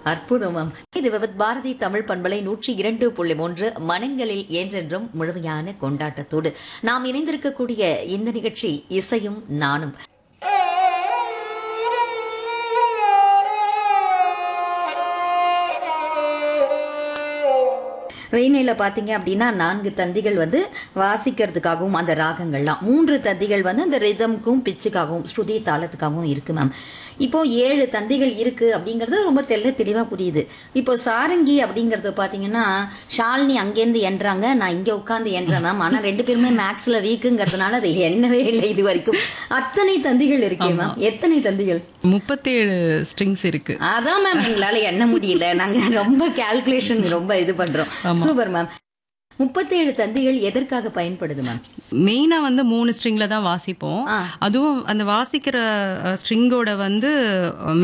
அற்புதம் மேம் இது விவத் பாரதி தமிழ் பண்பலை நூற்றி இரண்டு புள்ளி மூன்று மனங்களில் என்றென்றும் முழுமையான கொண்டாட்டத்தோடு நாம் இணைந்திருக்கக்கூடிய இந்த நிகழ்ச்சி இசையும் நானும் வீணையில் பார்த்தீங்க அப்படின்னா நான்கு தந்திகள் வந்து வாசிக்கிறதுக்காகவும் அந்த ராகங்கள்லாம் மூன்று தந்திகள் வந்து அந்த ரிதம்க்கும் பிச்சுக்காகவும் ஸ்ருதி தாளத்துக்காகவும் இருக்கு மேம் இப்போ ஏழு தந்திகள் இருக்கு அப்படிங்கிறது ரொம்ப தெல்ல தெளிவாக புரியுது இப்போ சாரங்கி அப்படிங்கிறது பார்த்தீங்கன்னா ஷாலினி அங்கேருந்து எண்றாங்க நான் இங்கே உட்காந்து எண்றேன் மேம் ஆனால் ரெண்டு பேருமே மேக்ஸில் வீக்குங்கிறதுனால அது எண்ணவே இல்லை இது வரைக்கும் அத்தனை தந்திகள் இருக்கே மேம் எத்தனை தந்திகள் முப்பத்தேழு ஸ்ட்ரிங்ஸ் இருக்கு அதான் மேம் எங்களால எண்ண முடியல நாங்க ரொம்ப கால்குலேஷன் ரொம்ப இது பண்றோம் சூப்பர் மேம் முப்பத்தேழு தந்திகள் எதற்காக பயன்படுது மேம் மெயினா வந்து மூணு ஸ்ட்ரிங்ல தான் வாசிப்போம் ஆ. அதுவும் அந்த வாசிக்கிற ஸ்ட்ரிங்கோட வந்து